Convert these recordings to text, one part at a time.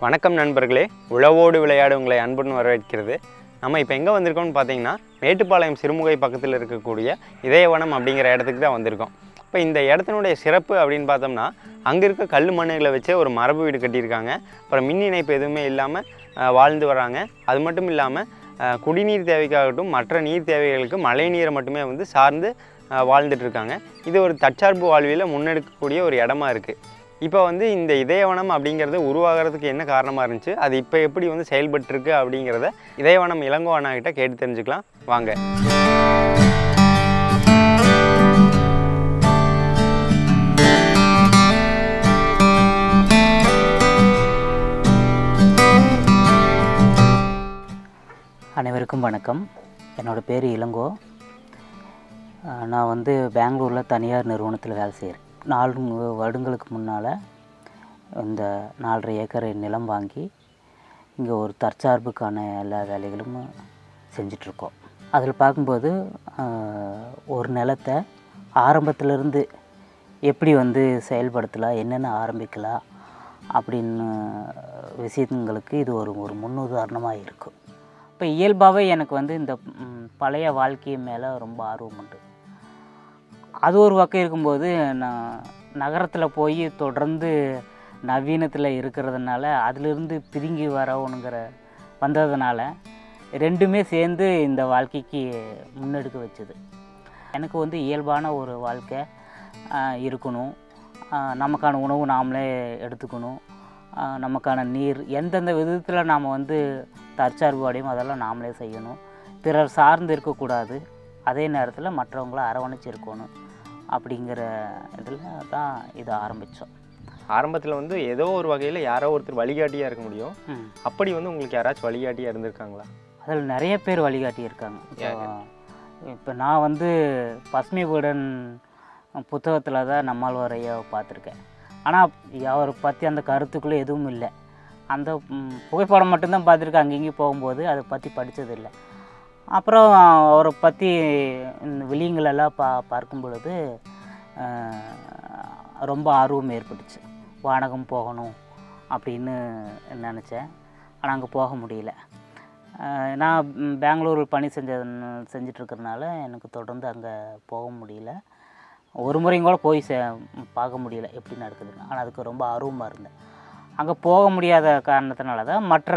வணக்கம் நண்பர்களே உழவோடு விளையாடு உங்களை அன்புடன் வரவேற்கிறது நம்ம இப்போ எங்கே வந்திருக்கோம்னு பார்த்தீங்கன்னா மேட்டுப்பாளையம் சிறுமுகை பக்கத்தில் இருக்கக்கூடிய இதயவனம் அப்படிங்கிற இடத்துக்கு தான் வந்திருக்கோம் இப்போ இந்த இடத்தினுடைய சிறப்பு அப்படின்னு பார்த்தோம்னா அங்கே இருக்க கல் மண்ணுகளை வச்சே ஒரு மரபு வீடு கட்டியிருக்காங்க அப்புறம் மின் இணைப்பு எதுவுமே இல்லாமல் வாழ்ந்து வராங்க அது மட்டும் இல்லாமல் அஹ், குடிநீர் தேவைக்காகட்டும் மற்ற நீர் தேவைகளுக்கு மழை நீரை மட்டுமே வந்து சார்ந்து அஹ், வாழ்ந்துட்டு இருக்காங்க இது ஒரு தற்சார்பு வாழ்வியலை முன்னெடுக்கக்கூடிய ஒரு இடமா இருக்குது இப்போ வந்து இந்த இதயவனம் அப்படிங்கிறது உருவாகிறதுக்கு என்ன காரணமாக இருந்துச்சு அது இப்போ எப்படி வந்து செயல்பட்டுருக்கு அப்படிங்கிறத இதயவனம் இளங்கோ அண்ணா கிட்ட கேட்டு தெரிஞ்சுக்கலாம் வாங்க அனைவருக்கும் வணக்கம் என்னோடய பேர் இளங்கோ அஹ் நான் வந்து பெங்களூரில் தனியார் நிறுவனத்தில் வேலை செய்கிறேன் நாலு வருடங்களுக்கு முன்னால் இந்த நாலரை ஏக்கர் நிலம் வாங்கி இங்கே ஒரு தற்சார்புக்கான எல்லா வேலைகளும் செஞ்சிட்ருக்கோம் அதில் பார்க்கும்போது அஹ், ஒரு நிலத்தை ஆரம்பத்திலிருந்து எப்படி வந்து செயல்படுத்தலாம் என்னென்ன ஆரம்பிக்கலாம் அப்படின்னு விஷயங்களுக்கு இது ஒரு ஒரு முன்னுதாரணமாக இருக்கும் இப்போ இயல்பாகவே எனக்கு வந்து இந்த ம், பழைய வாழ்க்கை மேலே ரொம்ப ஆர்வம் உண்டு அது ஒரு பக்கம் இருக்கும்போது நான் நகரத்தில் போய் தொடர்ந்து நவீனத்தில் இருக்கிறதுனால அதிலிருந்து பிதுங்கி வரணுங்கிற வந்ததுனால ரெண்டுமே சேர்ந்து இந்த வாழ்க்கைக்கு முன்னெடுக்க வச்சுது எனக்கு வந்து இயல்பான ஒரு வாழ்க்கை ஆஹ், இருக்கணும் ஆஹ், நமக்கான உணவு நாமளே எடுத்துக்கணும் ஆஹ், நமக்கான நீர் எந்தெந்த விதத்தில் நாம் வந்து தற்சார்பு அடையும் அதெல்லாம் நாமளே செய்யணும் பிறர் சார்ந்து இருக்கக்கூடாது அதே நேரத்தில் மற்றவங்கள அரவணைச்சு இருக்கணும் அப்படிங்கிற இதில் தான் இதை ஆரம்பித்தோம் ஆரம்பத்தில் வந்து ஏதோ ஒரு வகையில் யாரோ ஒருத்தர் வழிகாட்டியாக இருக்க முடியும் ம் அப்படி வந்து உங்களுக்கு யாராச்சும் வழிகாட்டியாக இருந்திருக்காங்களா அதில் நிறைய பேர் வழிகாட்டி இருக்காங்க இப்போ இப்போ நான் வந்து பசுமை வீடன் புத்தகத்தில் தான் நம்மாழ்வார் ஐயாவை பார்த்துருக்கேன் ஆனால் அவரை பற்றி அந்த கருத்துக்குள்ளே எதுவும் இல்லை அந்த ம், புகைப்படம் மட்டும்தான் பார்த்துருக்கேன் அங்கங்கேயும் போகும்போது அதை பற்றி படித்ததில்லை அப்புறம் அவரை பற்றி இந்த விளியங்களெல்லாம் பா பார்க்கும் பொழுது அஹ், ரொம்ப ஆர்வம் ஏற்பட்டுச்சு வானகம் போகணும் அப்படின்னு நினச்சேன் ஆனால் அங்கே போக முடியல அஹ் நான் ம், பெங்களூரில் பணி செஞ்ச செஞ்சிட்ருக்கறனால எனக்கு தொடர்ந்து அங்கே போக முடியல ஒரு முறையும் கூட போய் சே பார்க்க முடியல எப்படி நடக்குதுன்னு ஆனால் அதுக்கு ரொம்ப ஆர்வமாக இருந்தேன் அங்கே போக முடியாத காரணத்தினால தான் மற்ற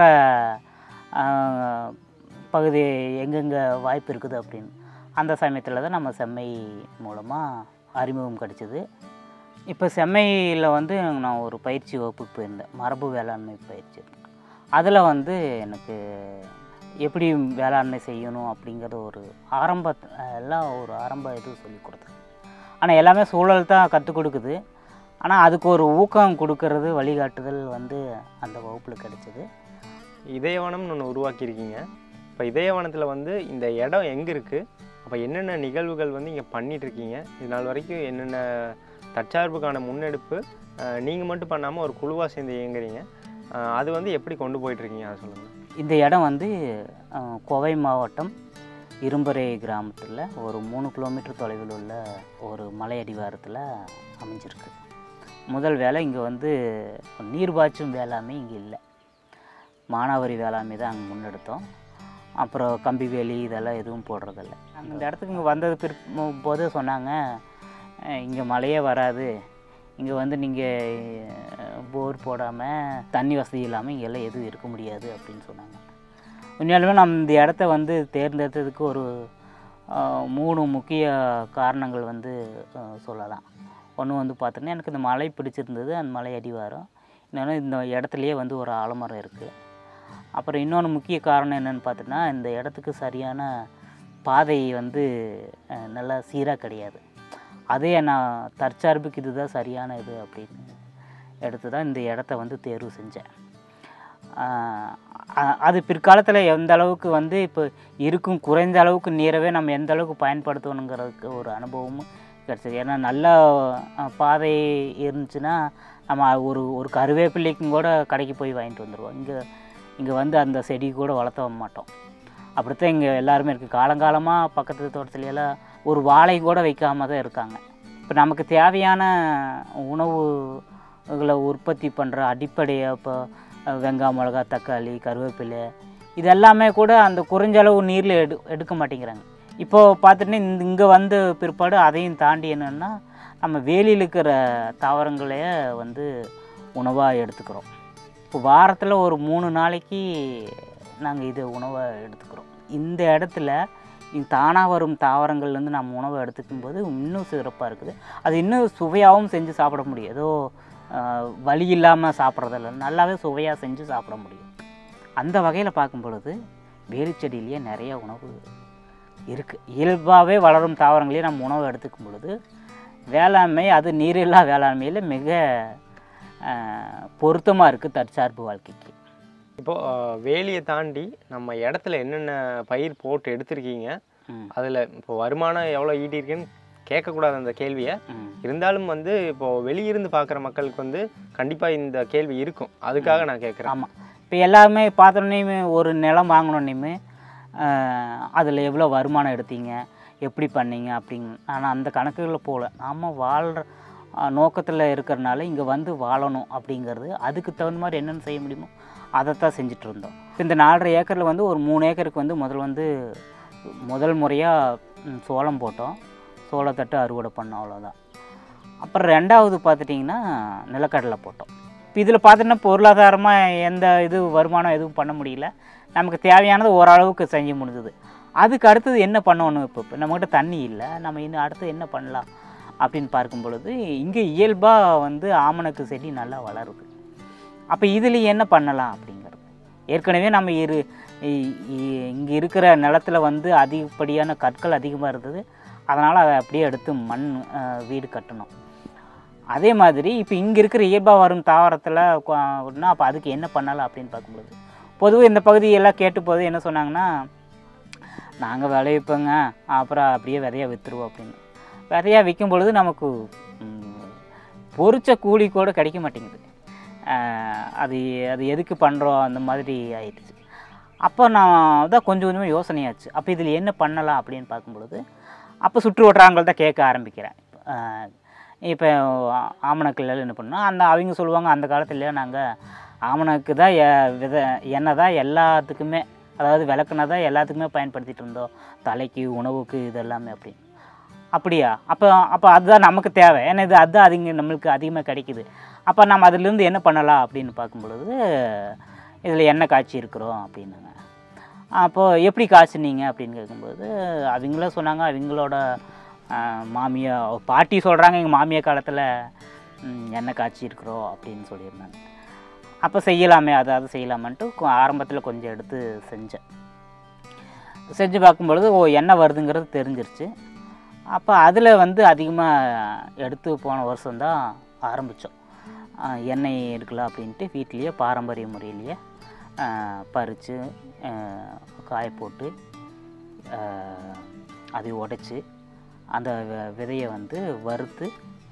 அஹ், பகுதி எங்கெங்கே வாய்ப்பு இருக்குது அப்படின்னு அந்த சமயத்தில் தான் நம்ம செம்மை மூலமாக அறிமுகம் கிடச்சிது இப்போ செம்மையில் வந்து நான் ஒரு பயிற்சி வகுப்புக்கு போயிருந்தேன் மரபு வேளாண்மை பயிற்சி அதில் வந்து எனக்கு எப்படி வேளாண்மை செய்யணும் அப்படிங்கிறது ஒரு ஆரம்ப எல்லாம் ஒரு ஆரம்ப இது சொல்லி கொடுத்தாங்க ஆனால் எல்லாமே சூழல் தான் கற்றுக் கொடுக்குது ஆனால் அதுக்கு ஒரு ஊக்கம் கொடுக்கறது வழிகாட்டுதல் வந்து அந்த வகுப்பில் கிடைச்சிது இதயவனம்னு ஒன்று உருவாக்கியிருக்கீங்க இப்போ இதயவனத்தில் வந்து இந்த இடம் எங்கே இருக்குது அப்போ என்னென்ன நிகழ்வுகள் வந்து இங்கே பண்ணிட்டு இருக்கீங்க இது நாள் வரைக்கும் என்னென்ன தற்சார்புக்கான முன்னெடுப்பு நீங்கள் மட்டும் பண்ணாமல் ஒரு குழுவாக சேர்ந்து இயங்குறீங்க அஹ், அது வந்து எப்படி கொண்டு போயிட்டுருக்கீங்க அதை சொல்லுங்கள் இந்த இடம் வந்து அஹ், கோவை மாவட்டம் இரும்பரை கிராமத்தில் ஒரு மூணு கிலோமீட்டர் தொலைவில் உள்ள ஒரு மலை அடிவாரத்தில் அமைஞ்சிருக்கு முதல் வேலை இங்கே வந்து நீர் பாய்ச்சும் வேளாண்மை இங்கே இல்லை மானாவாரி வேளாண்மை தான் அங்கே முன்னெடுத்தோம் அப்புறம் கம்பி வேலி இதெல்லாம் எதுவும் போடுறதில்ல நாங்கள் இந்த இடத்துக்கு இங்கே வந்தது பிற் போது சொன்னாங்க இங்கே மழையே வராது இங்கே வந்து நீங்கள் போர் போடாமல் தண்ணி வசதி இல்லாமல் இங்கெல்லாம் எதுவும் இருக்க முடியாது அப்படின்னு சொன்னாங்க உண்மையாலுமே நம்ம இந்த இடத்த வந்து தேர்ந்தெடுத்ததுக்கு ஒரு ஆஹ், மூணு முக்கிய காரணங்கள் வந்து ஆஹ், சொல்லலாம் ஒன்று வந்து பார்த்தோன்னா எனக்கு இந்த மலை பிடிச்சிருந்தது அந்த மலை அடிவாரம் இன்னொன்று இந்த இடத்துலையே வந்து ஒரு ஆலமரம் இருக்குது அப்புறம் இன்னொன்று முக்கிய காரணம் என்னென்னு பார்த்தோன்னா இந்த இடத்துக்கு சரியான பாதை வந்து அஹ், நல்லா சீராக கிடையாது அதே நான் தற்சார்புக்கு இதுதான் சரியான இது அப்படின்னு எடுத்து தான் இந்த இடத்த வந்து தேர்வு செஞ்சேன் ஆஹ் அ- அது பிற்காலத்தில் எந்த அளவுக்கு வந்து இப்போ இருக்கும் குறைந்த அளவுக்கு நீரவே நம்ம எந்த அளவுக்கு பயன்படுத்தணுங்கிறதுக்கு ஒரு அனுபவமும் கிடச்சிது ஏன்னா நல்ல அஹ், பாதை இருந்துச்சுன்னா நம்ம ஒரு ஒரு கருவேப்பிள்ளைக்கும் கூட கடைக்கு போய் வாங்கிட்டு வந்துடுவோம் இங்கே இங்கே வந்து அந்த செடி கூட வளர்த்த மாட்டோம் அப்படித்தான் இங்கே எல்லாருமே இருக்குது காலங்காலமாக பக்கத்து தோட்டத்துல எல்லாம் ஒரு வாழை கூட வைக்காம தான் இருக்காங்க இப்போ நமக்கு தேவையான உணவுகளை உற்பத்தி பண்ணுற அடிப்படையை இப்போ அஹ் வெங்காயம் மிளகா தக்காளி கருவேப்பிலை இது எல்லாமே கூட அந்த குறைஞ்ச அளவு நீரில் எடு எடுக்க மாட்டேங்கிறாங்க இப்போது பார்த்துட்டு இந்த இங்கே வந்த பிற்பாடு அதையும் தாண்டி என்னென்னா நம்ம வேலியில் இருக்கிற தாவரங்களையே வந்து உணவாக எடுத்துக்கிறோம் இப்போ வாரத்தில் ஒரு மூணு நாளைக்கு நாங்கள் இது உணவை எடுத்துக்கிறோம் இந்த இடத்துல இந்த தானாக வரும் தாவரங்கள்லேருந்து நம்ம உணவை எடுத்துக்கும் போது இன்னும் சிறப்பாக இருக்குது அது இன்னும் சுவையாகவும் செஞ்சு சாப்பிட முடியும் ஏதோ ஆஹ், வலி இல்லாமல் சாப்பிட்றதில்ல நல்லாவே சுவையாக செஞ்சு சாப்பிட முடியும் அந்த வகையில் பார்க்கும் பொழுது வேலிச்செடியிலேயே நிறைய உணவு இருக்குது இயல்பாகவே வளரும் தாவரங்களையே நம்ம உணவை எடுத்துக்கும் பொழுது வேளாண்மை அது நீரில்லா வேளாண்மையில் மிக பொருத்தமாக இருக்குது தற்சார்பு வாழ்க்கைக்கு இப்போது வேலியை தாண்டி நம்ம இடத்துல என்னென்ன பயிர் போட்டு எடுத்திருக்கீங்க ம் அதில் இப்போ வருமானம் எவ்வளோ ஈட்டியிருக்குன்னு கேட்கக்கூடாது அந்த கேள்வியை ம் இருந்தாலும் வந்து இப்போது வெளியிருந்து பார்க்குற மக்களுக்கு வந்து கண்டிப்பாக இந்த கேள்வி இருக்கும் அதுக்காக நான் கேட்குறேன் ஆமாம் இப்போ எல்லாமே பார்த்தோன்னே ஒரு நிலம் வாங்கினோன்னே அதில் எவ்வளோ வருமானம் எடுத்தீங்க எப்படி பண்ணீங்க அப்படிங்க ஆனால் அந்த கணக்குகளில் போகல நாம் வாழ்கிற நோக்கத்தில் இருக்கிறனால இங்கே வந்து வாழணும் அப்படிங்கிறது அதுக்கு தகுந்த மாதிரி என்னென்ன செய்ய முடியுமோ அதைத்தான் செஞ்சுட்டு இருந்தோம் இப்ப இந்த நாலரை ஏக்கரில் வந்து ஒரு மூணு ஏக்கருக்கு வந்து முதல் வந்து முதல் முறையாக சோளம் போட்டோம் சோளத்தட்டு அறுவடை பண்ணோம் அவ்வளோதான் அப்புறம் ரெண்டாவது பார்த்துட்டிங்கன்னா நிலக்கடலை போட்டோம் இப்போ இதில் பார்த்தீங்கன்னா பொருளாதாரமாக எந்த இது வருமானம் எதுவும் பண்ண முடியல நமக்கு தேவையானது ஓரளவுக்கு செஞ்சு முடிஞ்சுது அதுக்கு அடுத்தது என்ன பண்ணணும் இப்போ இப்போ நம்மக்கிட்ட தண்ணி இல்லை நம்ம இன்னும் அடுத்து என்ன பண்ணலாம் அப்படின்னு பார்க்கும் பொழுது இங்கே இயல்பாக வந்து ஆமணக்கு செடி நல்லா வளருது அப்போ இதில் என்ன பண்ணலாம் அப்படிங்கிறது ஏற்கனவே நம்ம இரு இங்கே இருக்கிற நிலத்துல வந்து அதிகப்படியான கற்கள் அதிகமாக இருந்தது அதனால் அதை அப்படியே எடுத்து மண் அஹ், வீடு கட்டணும் அதே மாதிரி இப்போ இங்கே இருக்கிற இயல்பாக வரும் தாவரத்தில் அப்போ அதுக்கு என்ன பண்ணலாம் அப்படின்னு பார்க்கும்போது பொதுவாக இந்த பகுதியெல்லாம் கேட்டு போது என்ன சொன்னாங்கன்னா நாங்கள் விளைவிப்போங்க அப்புறம் அப்படியே விதையா விற்றுருவோம் அப்படின்னு விதையா விற்கும் பொழுது நமக்கு ம், பொரிச்ச கூலி கூட கிடைக்க மாட்டேங்குது ஆஹ், அது அது எதுக்கு பண்ணுறோம் அந்த மாதிரி ஆயிடுச்சு அப்போ நான் தான் கொஞ்சம் கொஞ்சமாக யோசனையாச்சு அப்போ இதில் என்ன பண்ணலாம் அப்படின்னு பார்க்கும் பொழுது அப்போ சுற்று வட்டாரங்கள் தான் கேட்க ஆரம்பிக்கிறேன் இப்போ ஆமணக்கில் என்ன பண்ணோம் அந்த அவங்க சொல்லுவாங்க அந்த காலத்துல நாங்கள் ஆமணக்கு தான் எ- விதை எண்ணெய் தான் எல்லாத்துக்குமே அதாவது விளக்குனா தான் எல்லாத்துக்குமே பயன்படுத்திட்டு இருந்தோம் தலைக்கு உணவுக்கு இது எல்லாமே அப்படின்னு அப்படியா அப்போ அப்போ அதுதான் நமக்கு தேவை ஏன்னா இது அதுதான் அதிக நம்மளுக்கு அதிகமாக கிடைக்குது அப்போ நம்ம அதிலிருந்து என்ன பண்ணலாம் அப்படின்னு பார்க்கும் பொழுது இதில் எண்ணெய் காய்ச்சி இருக்கிறோம் அப்படின்னாங்க அப்போது எப்படி காய்ச்சினீங்க அப்படின்னு கேட்கும்போது அவங்களே சொன்னாங்க அவங்களோட ஆஹ், மாமியா பாட்டி சொல்கிறாங்க எங்கள் மாமியா காலத்தில் எண்ணெய் காய்ச்சி இருக்கிறோம் அப்படின்னு சொல்லியிருந்தாங்க அப்போ செய்யலாமே அதை அதை செய்யலாமன்ட்டு ஆரம்பத்தில் கொஞ்சம் எடுத்து செஞ்சேன் செஞ்சு பார்க்கும்பொழுது ஓ எண்ணெய் வருதுங்கிறது தெரிஞ்சிருச்சு அப்போ அதில் வந்து அதிகமாக எடுத்து போன வருஷம்தான் ஆரம்பித்தோம் எண்ணெய் எடுக்கலாம் அப்படின்ட்டு வீட்லேயே பாரம்பரிய முறையிலேயே பறித்து காய போட்டு ஆஹ், அதை உடைச்சி அந்த வ- விதையை வந்து வறுத்து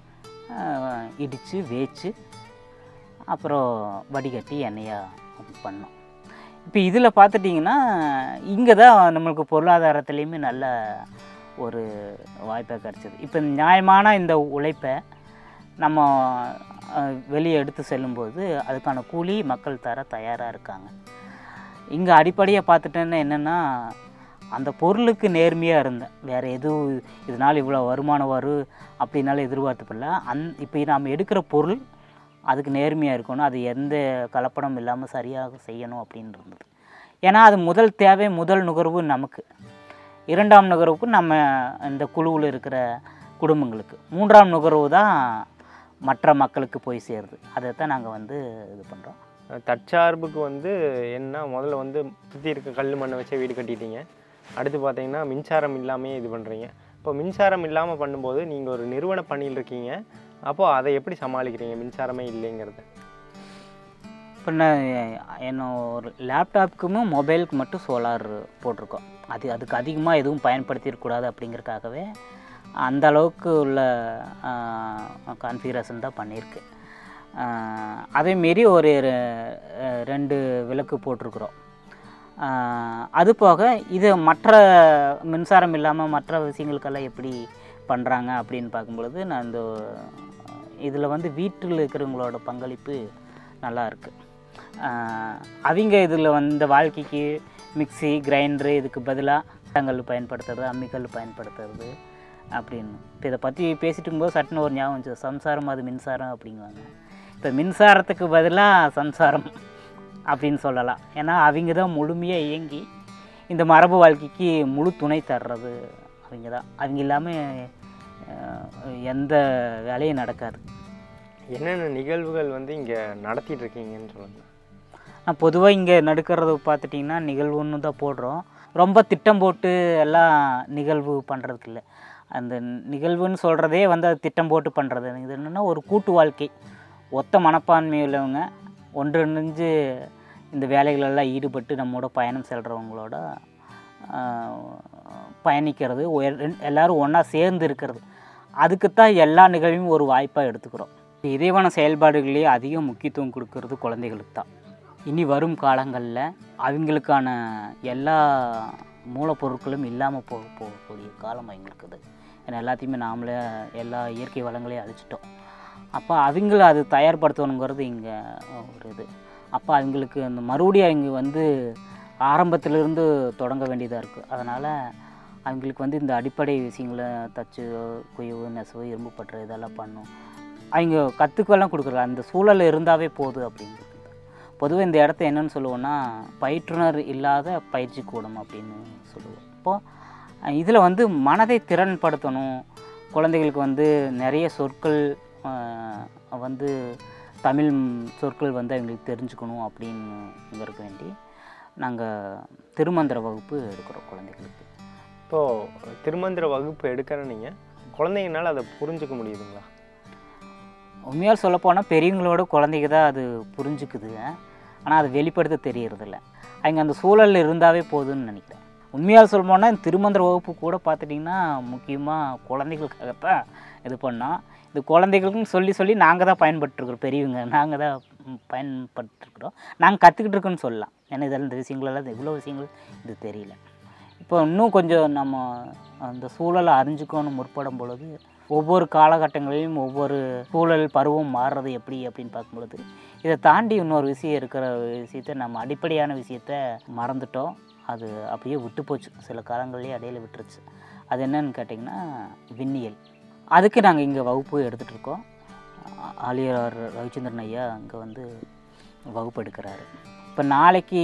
இடித்து வேச்சு அப்புறம் வடிகட்டி எண்ணெயாக பண்ணோம் இப்போ இதில் பார்த்துட்டிங்கன்னா இங்கே தான் நம்மளுக்கு பொருளாதாரத்துலேயுமே நல்ல ஒரு வாய்ப்பாக கிடச்சிது இப்போ நியாயமான இந்த உழைப்பை நம்ம அஹ், வெளியே எடுத்து செல்லும்போது அதுக்கான கூலி மக்கள் தர தயாராக இருக்காங்க இங்கே அடிப்படையாக பார்த்துட்டேன்னா என்னென்னா அந்த பொருளுக்கு நேர்மையாக இருந்தேன் வேறு எதுவும் இதனால் இவ்வளோ வருமானம் வரும் அப்படின்னால எதிர்பார்த்துப்பில்ல அந் இப்போ நாம் எடுக்கிற பொருள் அதுக்கு நேர்மையாக இருக்கணும் அது எந்த கலப்படம் இல்லாமல் சரியாக செய்யணும் அப்படின்னு இருந்தது ஏன்னா அது முதல் தேவை முதல் நுகர்வு நமக்கு இரண்டாம் நுகர்வுக்கு நம்ம இந்த குழுவில் இருக்கிற குடும்பங்களுக்கு மூன்றாம் நுகர்வு தான் மற்ற மக்களுக்கு போய் சேருது அதை தான் நாங்கள் வந்து இது பண்ணுறோம் தற்சார்புக்கு வந்து என்ன முதல்ல வந்து சுற்றி இருக்க கல் மண்ணை வச்சே வீடு கட்டிட்டீங்க அடுத்து பார்த்தீங்கன்னா மின்சாரம் இல்லாமையே இது பண்ணுறீங்க இப்போ மின்சாரம் இல்லாமல் பண்ணும்போது நீங்கள் ஒரு நிறுவன பணியில் இருக்கீங்க அப்போது அதை எப்படி சமாளிக்கிறீங்க மின்சாரமே இல்லைங்கிறது இப்போ நான் என்ன ஒரு லேப்டாப்புக்குமே மொபைலுக்கு மட்டும் சோலார் போட்டிருக்கோம் அது அதுக்கு அதிகமாக எதுவும் பயன்படுத்திடக்கூடாது அப்படிங்கிறதுக்காகவே அந்த அளவுக்கு உள்ள கான்ஃபிகரேஷன் தான் பண்ணியிருக்கு ஆஹ் அதேமாரி ஒரு ரெ- ரெண்டு விளக்கு போட்டிருக்குறோம் ஆஹ் அது போக இது மற்ற மின்சாரம் இல்லாமல் மற்ற விஷயங்களுக்கெல்லாம் எப்படி பண்ணுறாங்க அப்படின்னு பார்க்கும்பொழுது நான் இந்த இதில் வந்து வீட்டில் இருக்கிறவங்களோட பங்களிப்பு நல்லா இருக்குது ஆஹ் அவங்க இதில் வந்த வாழ்க்கைக்கு மிக்ஸி கிரைண்டரு இதுக்கு பதிலாக கல் பயன்படுத்துறது அம்மிக்கல் பயன்படுத்துறது அப்படின்னு இப்போ இதை பற்றி பேசிட்டு இருக்கும்போது சட்டுன்னு ஒரு ஞாபகம் வந்துச்சு சம்சாரம் அது மின்சாரம் அப்படிங்குவாங்க இப்போ மின்சாரத்துக்கு பதிலாக சம்சாரம் அப்படின்னு சொல்லலாம் ஏன்னா அவங்க தான் முழுமையாக இயங்கி இந்த மரபு வாழ்க்கைக்கு முழு துணை தர்றது அவங்க தான் அவங்க இல்லாமல் எந்த வேலையும் நடக்காது என்னென்ன நிகழ்வுகள் வந்து இங்கே நடத்திட்டு இருக்கீங்கன்னு சொல்லுங்க நான் பொதுவாக இங்கே நடுக்கிறது பார்த்துட்டிங்கன்னா நிகழ்வுன்னு தான் போடுறோம் ரொம்ப திட்டம் போட்டு எல்லாம் நிகழ்வு பண்ணுறதுக்கு இல்லை அந்த நிகழ்வுன்னு சொல்கிறதே வந்து அது திட்டம் போட்டு பண்ணுறது இது என்னென்னா ஒரு கூட்டு வாழ்க்கை ஒத்த மனப்பான்மை உள்ளவங்க ஒன்றிணைஞ்சு இந்த வேலைகளெல்லாம் ஈடுபட்டு நம்மோட பயணம் செல்கிறவங்களோட பயணிக்கிறது ஒ- ரெண்- எல்லாரும் ஒன்றா சேர்ந்து இருக்கிறது அதுக்குத்தான் எல்லா நிகழ்வையும் ஒரு வாய்ப்பாக எடுத்துக்கிறோம் இறைவன செயல்பாடுகளையே அதிக முக்கியத்துவம் கொடுக்கறது குழந்தைகளுக்கு தான் இனி வரும் காலங்களில் அவங்களுக்கான எல்லா மூலப்பொருட்களும் இல்லாமல் போக போகக்கூடிய காலம் இருக்குது ஏன்னா எல்லாத்தையுமே நாமளே எல்லா இயற்கை வளங்களையும் அழிச்சிட்டோம் அப்போ அவங்கள அது தயார்படுத்தணுங்கிறது இங்கே ஒரு இது அப்போ அவங்களுக்கு அந்த மறுபடியும் அவங்க வந்து ஆரம்பத்திலிருந்து தொடங்க வேண்டியதாக இருக்குது அதனால் அவங்களுக்கு வந்து இந்த அடிப்படை விஷயங்களை தச்சு குயவு நெசவு இரும்பு பற்று இதெல்லாம் பண்ணும் அவங்க கற்றுக்கெல்லாம் கொடுக்குறது அந்த சூழல் இருந்தாவே போதும் அப்படிங்கிறது பொதுவாக இந்த இடத்த என்னன்னு சொல்லுவோன்னா பயிற்றுனர் இல்லாத பயிற்சி கூடம் அப்படின்னு சொல்லுவோம் இப்போது இதில் வந்து மனதை திறன்படுத்தணும் குழந்தைகளுக்கு வந்து நிறைய சொற்கள் ஆஹ், வந்து தமிழ் சொற்கள் வந்து அவங்களுக்கு தெரிஞ்சுக்கணும் அப்படின்னுங்கிறதுக்கு வேண்டி நாங்கள் திருமந்திர வகுப்பு எடுக்கிறோம் குழந்தைகளுக்கு இப்போது திருமந்திர வகுப்பு எடுக்கிற நீங்கள் குழந்தைங்கனால அதை புரிஞ்சுக்க முடியுதுங்களா உண்மையாக சொல்லப்போனால் பெரியவங்களோட குழந்தைங்க தான் அது புரிஞ்சுக்குது ஆனால் அது வெளிப்படுத்த தெரியறதில்ல அவங்க அந்த சூழலில் இருந்தாவே போதும்னு நினைக்கிறேன் உண்மையாக சொல்லப்போனால் இந்த திருமந்திர வகுப்பு கூட பார்த்துட்டிங்கன்னா முக்கியமாக குழந்தைகளுக்காகத்தான் இது பண்ணோம் இது குழந்தைகளுக்கும் சொல்லி சொல்லி நாங்கள் தான் பயன்பட்டுருக்குறோம் பெரியவங்க நாங்கள் தான் ம், பயன்பட்டுருக்குறோம் நாங்கள் கற்றுக்கிட்டு இருக்கோன்னு சொல்லலாம் ஏன்னா இதெல்லாம் இந்த விஷயங்களெல்லாம் இவ்வளோ விஷயங்கள் இது தெரியல இப்போ இன்னும் கொஞ்சம் நம்ம அந்த சூழலை அறிஞ்சுக்கணும் முற்படும் பொழுது ஒவ்வொரு காலகட்டங்களிலும் ஒவ்வொரு சூழல் பருவம் மாறுறது எப்படி அப்படின்னு பார்க்கும்பொழுது இதை தாண்டி இன்னொரு விஷயம் இருக்கிற விஷயத்த நம்ம அடிப்படையான விஷயத்த மறந்துட்டோம் அது அப்படியே விட்டு போச்சு சில காலங்கள்லேயே இடையில விட்டுருச்சு அது என்னன்னு கேட்டிங்கன்னா விண்ணியல் அதுக்கு நாங்கள் இங்கே வகுப்பு எடுத்துகிட்டு இருக்கோம் ஆ- ஆலியார் ரவிச்சந்திரன் ஐயா அங்கே வந்து வகுப்பு எடுக்கிறாரு இப்போ நாளைக்கு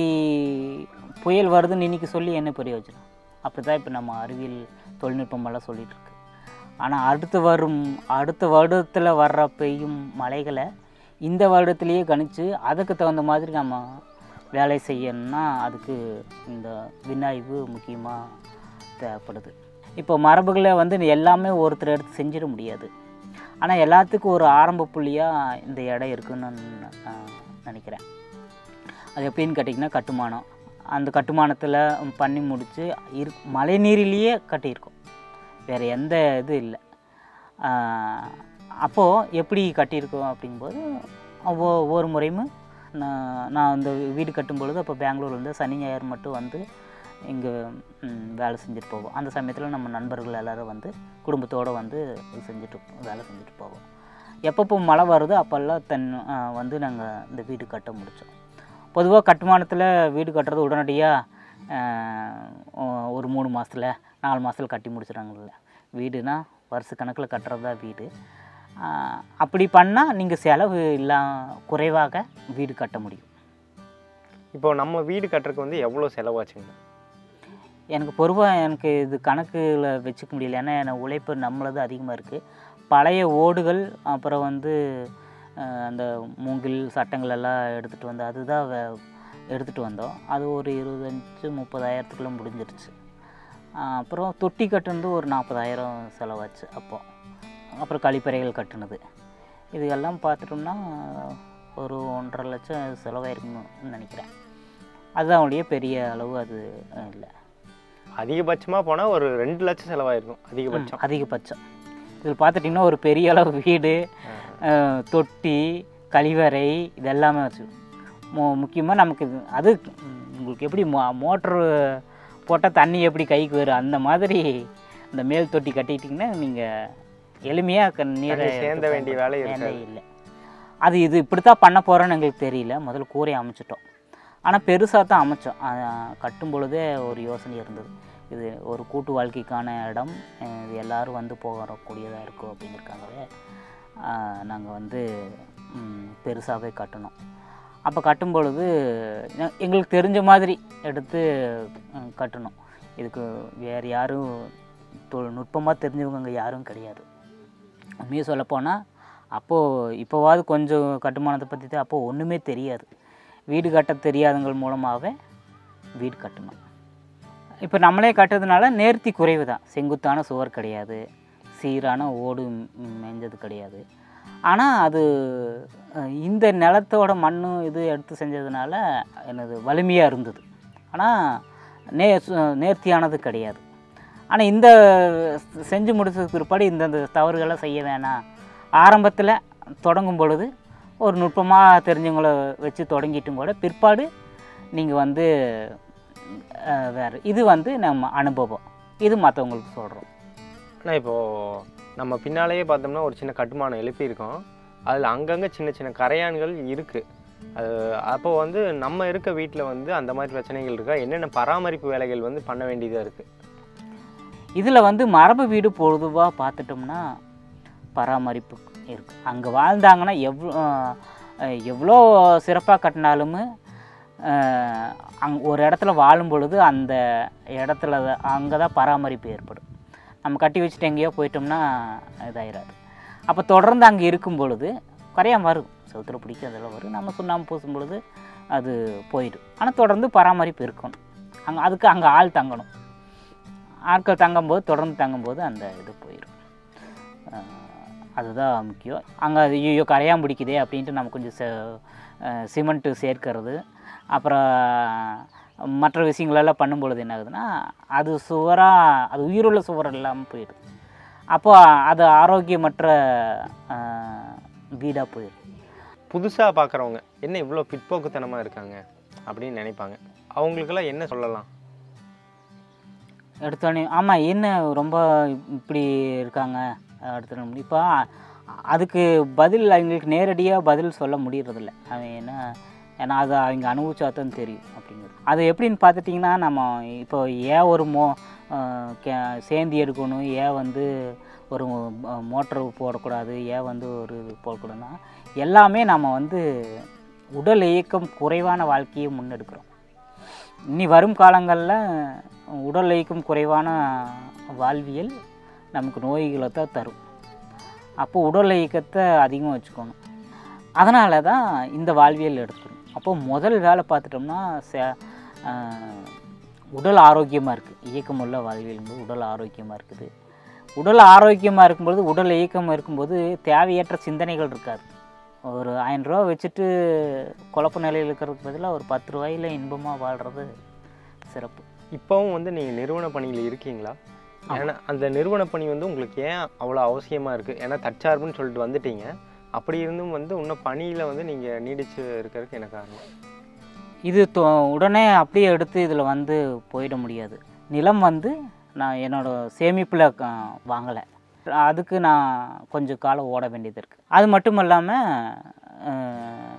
புயல் வருதுன்னு இன்னைக்கு சொல்லி என்ன பிரயோஜனம் அப்படி தான் இப்போ நம்ம அறிவியல் தொழில்நுட்பமெல்லாம் சொல்லிட்டு இருக்கு ஆனால் அடுத்து வரும் அடுத்த வருடத்தில் வர்ற பெய்யும் மழைகளை இந்த வருடத்திலேயே கணிச்சு அதுக்கு தகுந்த மாதிரி நம்ம வேலை செய்யணும்னா அதுக்கு இந்த விண்ணாய்வு முக்கியமாக தேவைப்படுது இப்போ மரபுகளை வந்து எல்லாமே ஒருத்தர் எடுத்து செஞ்சிட முடியாது ஆனால் எல்லாத்துக்கும் ஒரு ஆரம்ப புள்ளியாக இந்த இடம் இருக்குன்னு நான் நான் நினைக்கிறேன் அது எப்படின்னு கேட்டிங்கன்னா கட்டுமானம் அந்த கட்டுமானத்தில் பண்ணி முடித்து இரு மழை நீரிலேயே கட்டியிருக்கோம் வேறு எந்த இது இல்லை அப்போது எப்படி கட்டியிருக்கோம் அப்படிங்கும்போது ஒவ்வொரு ஒவ்வொரு முறையும் நான் நான் அந்த வீடு கட்டும் பொழுது அப்போ பெங்களூர் வந்து சனி ஞாயிறு மட்டும் வந்து இங்கே வேலை செஞ்சுட்டு போவோம் அந்த சமயத்தில் நம்ம நண்பர்கள் எல்லோரும் வந்து குடும்பத்தோடு வந்து இது செஞ்சுட்டு வேலை செஞ்சுட்டு போவோம் எப்பப்போ மழை வருதோ அப்போல்லாம் தன் ஆ, வந்து நாங்கள் இந்த வீடு கட்ட முடித்தோம் பொதுவாக கட்டுமானத்தில் வீடு கட்டுறது உடனடியாக ஒரு மூணு மாதத்தில் நாலு மாதத்தில் கட்டி முடிச்சிடுறாங்கல்ல வீடுனா வருஷ கணக்கில் கட்டுறது தான் வீடு ஆஹ் அப்படி பண்ணால் நீங்கள் செலவு இல்லா குறைவாக வீடு கட்ட முடியும் இப்போ நம்ம வீடு கட்டுறதுக்கு வந்து எவ்வளோ செலவாச்சுங்க எனக்கு பொதுவாக எனக்கு இது கணக்கில் வச்சுக்க முடியல ஏன்னா எனக்கு உழைப்பு நம்மளது அதிகமாக இருக்குது பழைய ஓடுகள் அப்புறம் வந்து அஹ், அந்த மூங்கில் சட்டங்கள் எல்லாம் எடுத்துகிட்டு வந்து அதுதான் வே- எடுத்துகிட்டு வந்தோம் அது ஒரு இருபத்தஞ்சு முப்பதாயிரத்துக்குள்ளே முடிஞ்சிருச்சு அஹ், அப்புறம் தொட்டி கட்டுனது ஒரு நாற்பதாயிரம் செலவாச்சு அப்போது அப்புறம் கழிப்பறைகள் கட்டுனது இது எல்லாம் பார்த்துட்டோம்னா ஒரு ஒன்றரை லட்சம் செலவாயிருக்குன்னு நினைக்கிறேன் அதுதான் ஒழிய பெரிய அளவு அது இல்லை அதிகபட்சமாக போனால் ஒரு ரெண்டு லட்சம் செலவாயிருக்கும் அதிகபட்சம் அதிகபட்சம் இதில் பார்த்துட்டிங்கன்னா ஒரு பெரிய அளவு வீடு அஹ், தொட்டி கழிவறை இதெல்லாமே வச்சு மு முக்கியமாக நமக்கு இது- அது ம், உங்களுக்கு எப்படி மோ மோட்ரு போட்டால் தண்ணி எப்படி கைக்கு வரும் அந்த மாதிரி இந்த மேல் தொட்டி கட்டிட்டிங்கன்னா நீங்கள் எளிமையாக நீரை தண்ணி சேர்ந்த வேண்டிய வேலை வேலை இருக்காது. இல்லை அது இது இப்படி தான் பண்ண போகிறோன்னு எங்களுக்கு தெரியல முதல்ல கூரை அமைச்சிட்டோம் ஆனால் பெருசாக தான் அமைச்சோம் அஹ் கட்டும் பொழுதே ஒரு யோசனை இருந்தது இது ஒரு கூட்டு வாழ்க்கைக்கான இடம் அஹ் இது எல்லாரும் வந்து போகக்கூடியதாக இருக்கும் அப்படிங்கிறக்காகவே நாங்கள் வந்து பெருசாகவே கட்டினோம் அப்போ கட்டும் பொழுது எ- எங்களுக்கு தெரிஞ்ச மாதிரி எடுத்து ம், கட்டணும் இதுக்கு வேறு யாரும் நுட்பமாக தெரிஞ்சவங்க அங்கே யாரும் கிடையாது உண்மையை சொல்லப்போனால் அப்போது இப்போவாவது கொஞ்சம் கட்டுமானத்தை பற்றி தான் அப்போது ஒன்றுமே தெரியாது வீடு கட்ட தெரியாதவங்க மூலமாகவே வீடு கட்டணும் இப்போ நம்மளே கட்டுறதுனால நேர்த்தி குறைவு தான் செங்குத்தான சுவர் கிடையாது சீரான ஓடு ம், மேய்ஞ்சது கிடையாது ஆனால் அது அஹ், இந்த நிலத்தோட மண் இது எடுத்து செஞ்சதுனால எனது வலிமையாக இருந்தது ஆனால் நே சு- நேர்த்தியானது கிடையாது ஆனால் இந்த செஞ்சு முடிச்சதுக்கு பிற்பாடு இந்தந்த தவறுகளை செய்ய வேணாம் ஆரம்பத்தில் தொடங்கும் பொழுது ஒரு நுட்பமாக தெரிஞ்சவங்கள வச்சு தொடங்கிட்டும் கூட பிற்பாடு நீங்கள் வந்து அஹ், வேறு இது வந்து நம்ம அனுபவம் இது மற்றவங்களுக்கு சொல்கிறோம் ஆனால் இப்போது நம்ம பின்னாலேயே பார்த்தோம்னா ஒரு சின்ன கட்டுமானம் எழுப்பியிருக்கோம் அதில் அங்கங்கே சின்ன சின்ன கரையான்கள் இருக்குது அது அப்போ வந்து நம்ம இருக்க வீட்டில் வந்து அந்த மாதிரி பிரச்சனைகள் இருக்கா என்னென்ன பராமரிப்பு வேலைகள் வந்து பண்ண வேண்டியதாக இருக்குது இதில் வந்து மரபு வீடு பொதுவாக பார்த்துட்டோம்னா பராமரிப்பு இருக்குது அங்கே வாழ்ந்தாங்கன்னா எவ்வளோ எவ்வளோ சிறப்பாக கட்டினாலும் அங் ஒரு இடத்துல வாழும் பொழுது அந்த இடத்துல அங்கே தான் பராமரிப்பு ஏற்படும் நம்ம கட்டி வச்சுட்டு எங்கேயோ போயிட்டோம்னா இதாயிராது அப்போ தொடர்ந்து அங்கே இருக்கும் பொழுது கரையான் வரும் செவுத்துல பிடிக்க அதெல்லாம் வரும் நம்ம சுண்ணாம்பு பூசும் பொழுது அது போயிடும் ஆனால் தொடர்ந்து பராமரிப்பு இருக்கணும் அங்கே அதுக்கு அங்கே ஆள் தங்கணும் ஆட்கள் தங்கும்போது தொடர்ந்து தங்கும்போது அந்த இது போயிடும் அஹ் அதுதான் முக்கியம் அங்கே அது ஐயோ கரையான் பிடிக்குதே அப்படின்ட்டு நம்ம கொஞ்சம் செ சிமெண்ட்டு சேர்க்கறது அப்புறம் மற்ற விஷயங்களெல்லாம் பண்ணும்பொழுது என்ன ஆகுதுன்னா அது சுவராக அது உயிருள்ள சுவர் இல்லாமல் போயிடுது அப்போ அது ஆரோக்கியமற்ற வீடாக போயிடும் புதுசாக பார்க்குறவங்க என்ன இவ்வளோ பிற்போக்குத்தனமாக இருக்காங்க அப்படின்னு நினைப்பாங்க அவங்களுக்கெல்லாம் என்ன சொல்லலாம் எடுத்தோடனே ஆமாம் என்ன ரொம்ப இப்படி இருக்காங்க எடுத்துகிட்டு இப்போ அதுக்கு பதில் அவங்களுக்கு நேரடியாக பதில் சொல்ல முடியறதில்ல அவன் என்ன ஏன்னா அது அவங்க அனுபவிச்சா தான் தெரியும் அப்படிங்கிறது அது எப்படின்னு பார்த்துட்டிங்கன்னா நம்ம இப்போ ஏன் ஒரு மோ அஹ் கே- சேந்தி எடுக்கணும் ஏன் வந்து ஒரு மோட்டர் போடக்கூடாது ஏன் வந்து ஒரு இது போடக்கூடாதுன்னா எல்லாமே நம்ம வந்து உடல் இயக்கம் குறைவான வாழ்க்கையை முன்னெடுக்கிறோம் இனி வரும் காலங்களில் உடல் இயக்கம் குறைவான வாழ்வியல் நமக்கு நோய்களை தான் தரும் அப்போ உடல் இயக்கத்தை அதிகமாக வச்சுக்கணும் அதனால தான் இந்த வாழ்வியல் எடுக்கணும் அப்போ முதல் வேலை பார்த்துட்டோம்னா சே ஆஹ், உடல் ஆரோக்கியமாக இருக்குது இயக்கமுள்ள வாழ்வியல் உடல் ஆரோக்கியமாக இருக்குது உடல் ஆரோக்கியமாக இருக்கும்பொழுது உடல் இயக்கம் இருக்கும்போது தேவையற்ற சிந்தனைகள் இருக்காது ஒரு ஆயிரம் ரூபா வச்சுட்டு குழப்ப நிலையில் இருக்கிறதுக்கு பதிலாக ஒரு பத்து ரூபாயில் இன்பமாக வாழ்கிறது சிறப்பு இப்போவும் வந்து நீங்கள் நிறுவன பணியில் இருக்கீங்களா ஏன்னா அந்த நிறுவன பணி வந்து உங்களுக்கு ஏன் அவ்வளோ அவசியமாக இருக்குது ஏன்னா தற்சார்புன்னு சொல்லிட்டு வந்துட்டீங்க அப்படி இருந்தும் வந்து இன்னும் பணியில் வந்து நீங்கள் நீடிச்சு இருக்கிறதுக்கு என்ன காரணம் இது தொ- உடனே அப்படியே எடுத்து இதில் வந்து போயிட முடியாது நிலம் வந்து நான் என்னோடய சேமிப்பில் வாங்கலை அதுக்கு நான் கொஞ்சம் காலம் ஓட வேண்டியது இருக்குது அது மட்டும் இல்லாமல்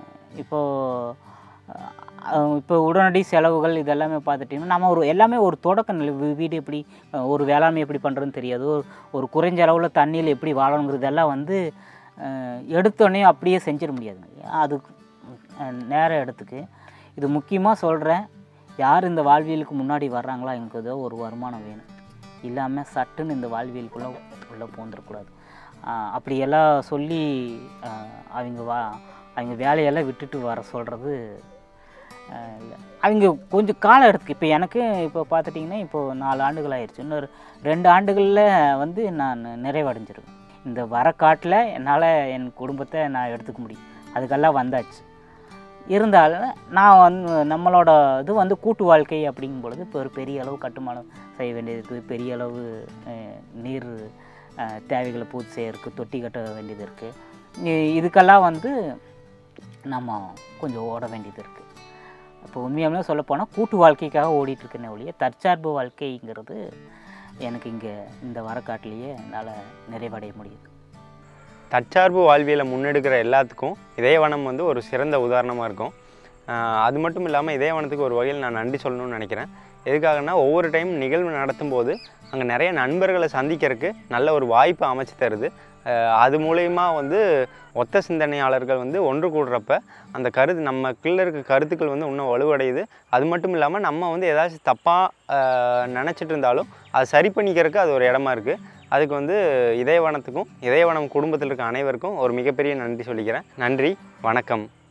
இப்போது இப்போ உடனடி செலவுகள் இதெல்லாமே பார்த்துட்டிங்கன்னா நம்ம ஒரு எல்லாமே ஒரு தொடக்க நிலை வீ- வீடு எப்படி அஹ், ஒரு வேளாண்மை எப்படி பண்ணுறதுன்னு தெரியாது ஒரு ஒரு குறைஞ்ச அளவில் தண்ணியில் எப்படி வாழணுங்கிறது எல்லாம் வந்து அஹ், எடுத்தோடனே அப்படியே செஞ்சிட முடியாதுங்க அது அஹ், நேர இடத்துக்கு இது முக்கியமாக சொல்கிறேன் யார் இந்த வாழ்வியலுக்கு முன்னாடி வர்றாங்களோ அவங்களுக்கு ஏதோ ஒரு வருமானம் வேணும் இல்லாமல் சட்டுன்னு இந்த வாழ்வியலுக்குள்ளே உள்ளே போந்துடக்கூடாது ஆஹ் அப்படியெல்லாம் சொல்லி ஆஹ் அவங்க வா அவங்க வேலையெல்லாம் விட்டுட்டு வர சொல்கிறது இல்லை அவங்க கொஞ்சம் காலம் எடுத்துக்கு இப்போ எனக்கு இப்போ பார்த்துட்டிங்கன்னா இப்போது நாலு ஆண்டுகள் ஆயிடுச்சு இன்னொரு ரெண்டு ஆண்டுகளில் வந்து நான் நிறைவடைஞ்சிருவேன் இந்த வர காட்டில் என்னால் என் குடும்பத்தை நான் எடுத்துக்க முடியும் அதுக்கெல்லாம் வந்தாச்சு இருந்தாலும் நான் வந்து நம்மளோட இது வந்து கூட்டு வாழ்க்கை அப்படிங்கும் பொழுது இப்போ ஒரு பெரிய அளவு கட்டுமானம் செய்ய வேண்டியது இருக்குது பெரிய அளவு அஹ், நீர் அஹ், தேவைகளை பூர்த்தி செய்யறதுக்கு தொட்டி கட்ட வேண்டியது இருக்குது இதுக்கெல்லாம் வந்து நம்ம கொஞ்சம் ஓட வேண்டியது இருக்குது இப்போ உண்மையாலுமே சொல்லப்போனால் கூட்டு வாழ்க்கைக்காக ஓடிட்டு இருக்கேனே ஒழிய தற்சார்பு வாழ்க்கைங்கிறது எனக்கு இங்கே இந்த வரக்காட்டிலேயே என்னால் நிறைவடைய முடியுது தற்சார்பு வாழ்வியலை முன்னெடுக்கிற எல்லாத்துக்கும் இதயவனம் வந்து ஒரு சிறந்த உதாரணமாக இருக்கும் ஆஹ் அது மட்டும் இல்லாமல் இதயவனத்துக்கு ஒரு வகையில் நான் நன்றி சொல்லணும்னு நினைக்கிறேன் எதுக்காகனா ஒவ்வொரு டைம் நிகழ்வு நடத்தும் போது அங்கே நிறைய நண்பர்களை சந்திக்கிறதுக்கு நல்ல ஒரு வாய்ப்பு அமைச்சு தருது ஆஹ் அது மூலயமா வந்து ஒத்த சிந்தனையாளர்கள் வந்து ஒன்று கூடுறப்ப அந்த கருத்து நமக்குள்ள இருக்க கருத்துக்கள் வந்து இன்னும் வலுவடையுது அது மட்டும் இல்லாமல் நம்ம வந்து ஏதாச்சும் தப்பாக நினச்சிட்டு இருந்தாலும் அதை சரி பண்ணிக்கிறதுக்கு அது ஒரு இடமா இருக்குது அதுக்கு வந்து இதயவனத்துக்கும் இதயவனம் குடும்பத்தில் இருக்க அனைவருக்கும் ஒரு மிகப்பெரிய நன்றி சொல்லிக்கிறேன் நன்றி வணக்கம்